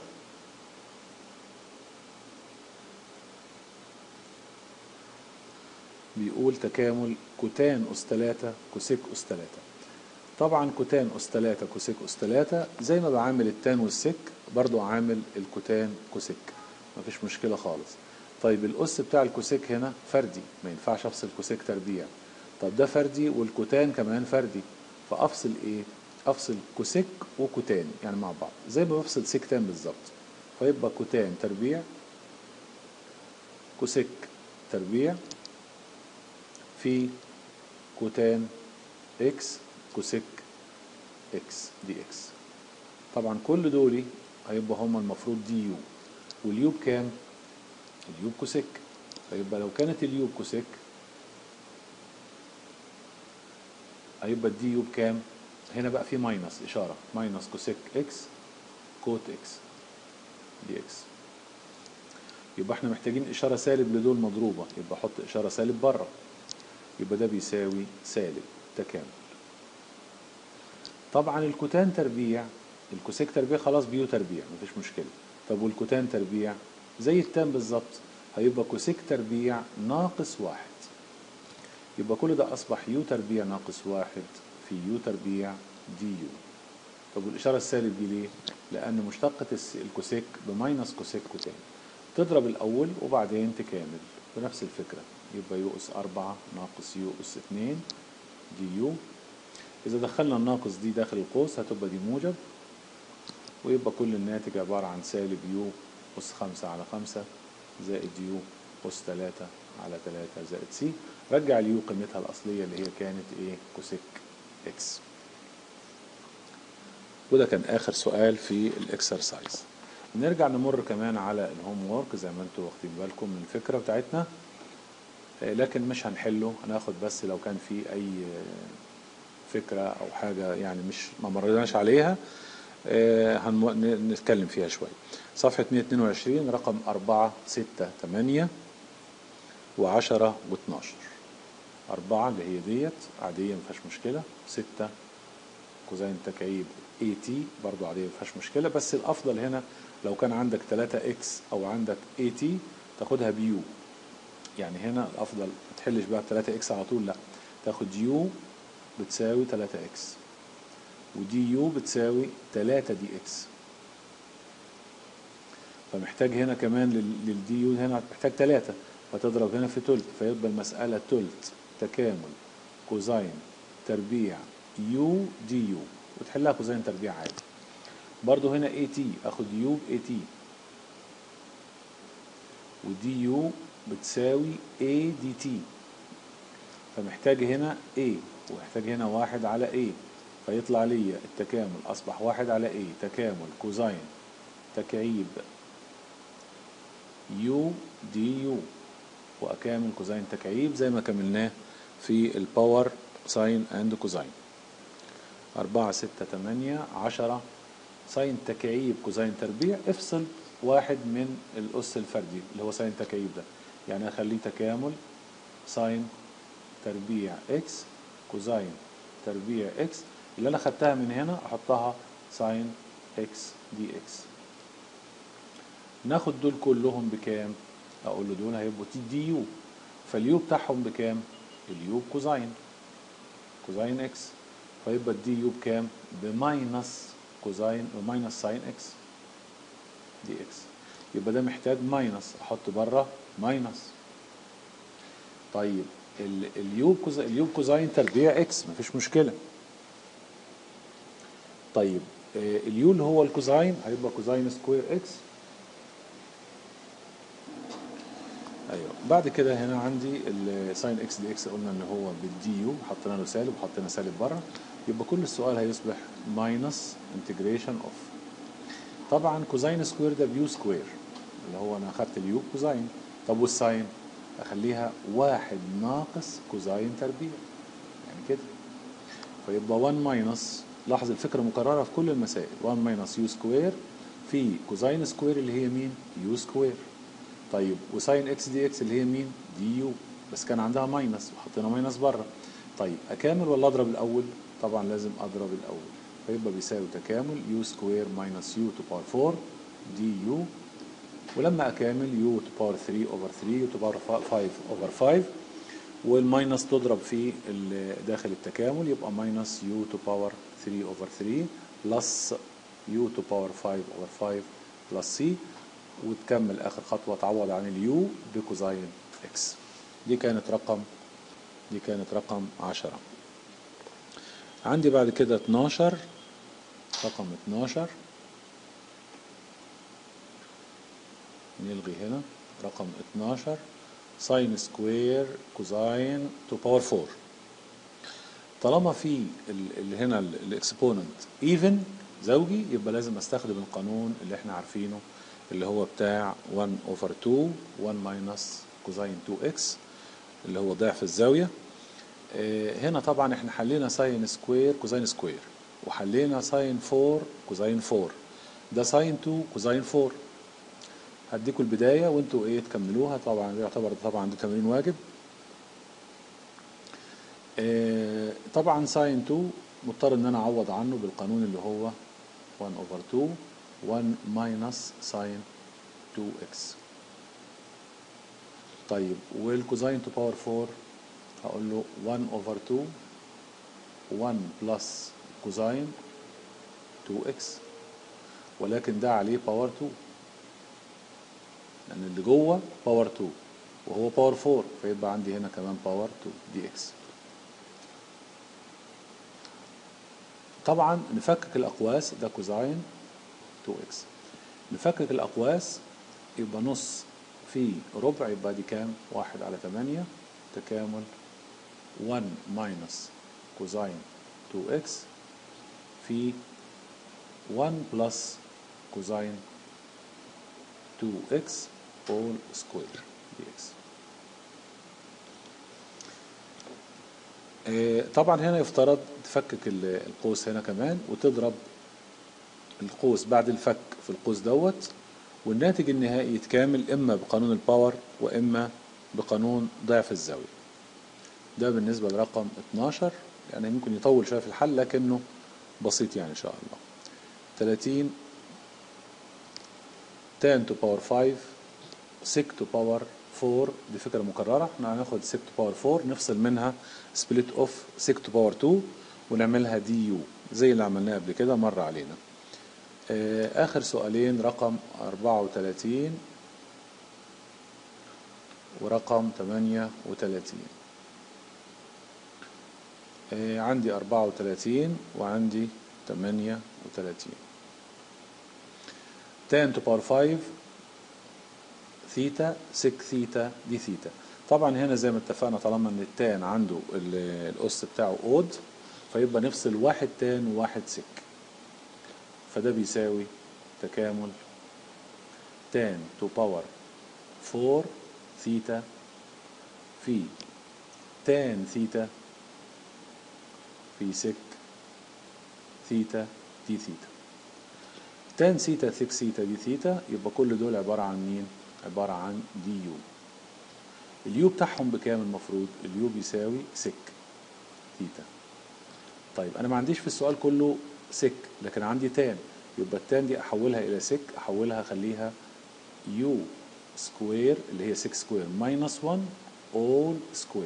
بيقول تكامل كوتان أس تلاتة كوسيك أس تلاتة طبعا كوتان أس تلاتة كوسيك أس تلاتة زي ما بعمل التان والسك برضو عامل الكوتان كوسيك مفيش مشكلة خالص طيب الأس بتاع الكوسيك هنا فردي ما ينفعش أفصل كوسيك تربيع طب ده فردي والكوتان كمان فردي فأفصل إيه؟ أفصل كوسيك وكوتان يعني مع بعض زي ما بفصل سيكتان بالظبط فيبقى كوتان تربيع كوسيك تربيع في كوتان اكس كوسيك اكس دي اكس طبعا كل دول هيبقى هما المفروض دي يو واليو بكام اليو بكوسيك فيبقى لو كانت اليو بكوسيك هيبقى الدي يو بكام هنا بقى في ماينس اشاره ماينس كوسيك اكس كوت اكس دي اكس يبقى احنا محتاجين اشاره سالب لدول مضروبه يبقى احط اشاره سالب بره يبقى ده بيساوي سالب تكامل طبعا الكوتان تربيع الكوسيك تربيع خلاص بيو تربيع مفيش مشكلة طب والكوتان تربيع زي التان بالظبط هيبقى كوسيك تربيع ناقص واحد يبقى كل ده أصبح يو تربيع ناقص واحد في يو تربيع دي يو طب والإشارة السالب دي ليه؟ لأن مشتقة الس- الكوسيك بماينس كوسيك كوتان تضرب الأول وبعدين تكامل بنفس الفكرة يبقى يو اس أربعة ناقص يو اس اتنين دي يو إذا دخلنا الناقص دي داخل القوس هتبقى دي موجب ويبقى كل الناتج عبارة عن سالب يو أس خمسة على خمسة زائد يو أس تلاتة على تلاتة زائد سي رجع اليو قيمتها الأصلية اللي هي كانت إيه كوسيك إكس وده كان آخر سؤال في الإكسرسايز نرجع نمر كمان على الهوم وورك زي ما انتوا واخدين بالكم من الفكرة بتاعتنا آه، لكن مش هنحله هناخد بس لو كان في أي آه، فكرة أو حاجة يعني مش ما مرناش عليها آه، هنمو- ن- نتكلم فيها شوية صفحة 122 رقم 4 6 8 و10 و12 أربعة اللي هي ديت عادية مفيهاش مشكلة ستة كوزين تكعيب اي تي برضو عادية مفيهاش مشكلة بس الأفضل هنا لو كان عندك 3 اكس أو عندك اي تي تاخدها بيو يعني هنا الأفضل ما تحلش بقى 3 اكس على طول لا تاخد يو بتساوي 3 اكس ودي يو بتساوي 3 دي اكس فمحتاج هنا كمان لل- للدي يو هنا محتاج 3 فتضرب هنا في تلت فيبقى المسألة تلت تكامل كوزين تربيع يو دي يو وتحلها كوزين تربيع عادي برضو هنا اي تي اخد يو باي تي ودي يو بتساوي اي دي تي فمحتاج هنا A ومحتاج هنا واحد على A فيطلع لي التكامل أصبح واحد على A تكامل كوزين تكعيب يو دي يو وأكامل كوزين تكعيب زي ما كملناه في الباور ساين اند كوزين أربعة ستة تمانية عشرة ساين تكعيب كوزين تربيع افصل واحد من الأس الفردي اللي هو ساين تكعيب ده يعني أخليه تكامل ساين تربيع اكس كوزين تربيع اكس اللي أنا خدتها من هنا أحطها ساين اكس دي اكس ناخد دول كلهم بكام اقول له دول هيبقوا تي دي يو فاليو بتاعهم بكام اليو كوزين كوزين اكس فيبقى الدي يو بكام بماينس كوزين بماينس ساين اكس دي اكس يبقى ده محتاج ماينس احط بره ماينس طيب ال- اليو كوزين اليو كوزين تربيع اكس مفيش مشكله طيب آه، اليو اللي هو الكوزين هيبقى كوزين سكوير اكس ايوه بعد كده هنا عندي الساين اكس دي اكس قلنا ان هو بالدي يو حطينا له سالب وحطينا سالب بره يبقى كل السؤال هيصبح ماينس انتجريشن اوف طبعا كوزين سكوير ده بيو سكوير اللي هو انا اخدت اليو كوزين طب والساين اخليها واحد ناقص كوزين تربيع يعني كده فيبقى 1 ماينس لاحظ الفكرة مكررة في كل المسائل 1 ماينس يو سكوير في كوزين سكوير اللي هي مين؟ يو سكوير طيب وساين اكس دي اكس اللي هي مين؟ دي يو بس كان عندها ماينس وحطينا ماينس بره طيب اكامل ولا اضرب الاول؟ طبعا لازم اضرب الاول فيبقى بيساوي تكامل يو سكوير ماينس يو تو باور 4 دي يو ولما اكامل يو تو باور 3 اوفر 3 يو تو باور 5 اوفر 5 والماينس تضرب في ال- داخل التكامل يبقى ماينس يو تو باور 3 اوفر 3 بلس يو تو باور 5 اوفر 5 بلس سي وتكمل اخر خطوه تعوض عن اليو بكوزاين اكس دي كانت رقم دي كانت رقم 10 عندي بعد كده 12 رقم 12 نلغي هنا رقم 12 ساين سكوير كوزاين تو باور 4 طالما في ال- اللي هنا الاكسبوننت ايفن زوجي يبقى لازم استخدم القانون اللي احنا عارفينه اللي هو بتاع 1 اوفر 2 1 ماينس كوزاين 2 اكس اللي هو ضعف الزاويه آه، هنا طبعا احنا حلينا ساين سكوير كوزاين سكوير وحلينا ساين 4 كوزاين 4 ده ساين 2 كوزاين 4 هديكوا البدايه وانتوا ايه تكملوها طبعا يعتبر طبعا ده تمرين واجب آه، طبعا ساين 2 مضطر ان انا اعوض عنه بالقانون اللي هو 1 اوفر 2 1 ماينس ساين 2 اكس طيب والكوزاين تو باور 4 هقول له 1 اوفر 2 1 بلس كوزاين 2 اكس ولكن ده عليه باور 2 لان اللي جوه باور 2 وهو باور 4 فيبقى عندي هنا كمان باور 2 دي اكس طبعا نفكك الاقواس ده كوزاين 2 اكس نفكك الاقواس يبقى نص في ربع يبقى دي كام واحد على 8 تكامل 1 ماينس كوزاين 2 اكس في 1 بلس كوزاين 2 اكس all square dx آه، طبعا هنا يفترض تفكك ال- القوس هنا كمان وتضرب القوس بعد الفك في القوس دوت والناتج النهائي يتكامل اما بقانون الباور واما بقانون ضعف الزاويه ده بالنسبه لرقم 12 يعني ممكن يطول شويه في الحل لكنه بسيط يعني ان شاء الله 30 10 to power 5 sec to power 4 دي فكرة مكررة احنا هناخد sec to power 4 نفصل منها split off sec to power 2 ونعملها دي يو زي اللي عملناه قبل كده مر علينا آه، آخر سؤالين رقم 34 ورقم 38 آه، عندي 34 وعندي 38 tan to power 5 ثيتا سك ثيتا دي ثيتا طبعا هنا زي ما اتفقنا طالما ان التان عنده ال- الاس بتاعه اود فيبقى نفصل واحد تان وواحد سك فده بيساوي تكامل تان تو باور 4 ثيتا في تان ثيتا في سك ثيتا دي ثيتا تان سيتا ثيك سيتا دي ثيتا يبقى كل دول عبارة عن مين؟ عبارة عن دي يو اليو بتاعهم بكام المفروض؟ اليو بيساوي سك ثيتا طيب انا ما عنديش في السؤال كله سك لكن عندي تان يبقى التان دي احولها الى سك احولها اخليها يو سكوير اللي هي 6 سكوير ماينس 1 اول سكوير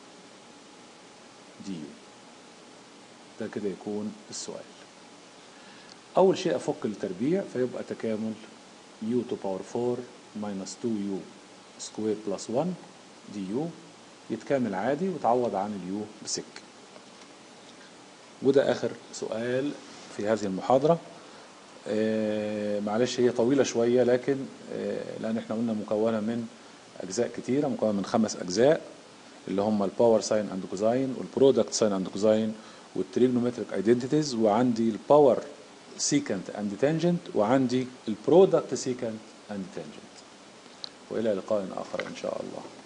دي يو ده كده يكون السؤال اول شيء افك التربيع فيبقى تكامل يو تو باور 4 ماينس 2 يو سكوير بلس 1 دي يو يتكامل عادي وتعوض عن اليو بسك وده اخر سؤال في هذه المحاضره آه معلش هي طويله شويه لكن آه لان احنا قلنا مكونه من اجزاء كتيره مكونه من خمس اجزاء اللي هم الباور ساين اند كوزاين والبرودكت ساين اند كوزاين والتريجنومتريك ايدنتيتيز وعندي الباور سيكنت اند تانجنت وعندي البرودكت سيكنت اند تانجنت والى لقاء اخر ان شاء الله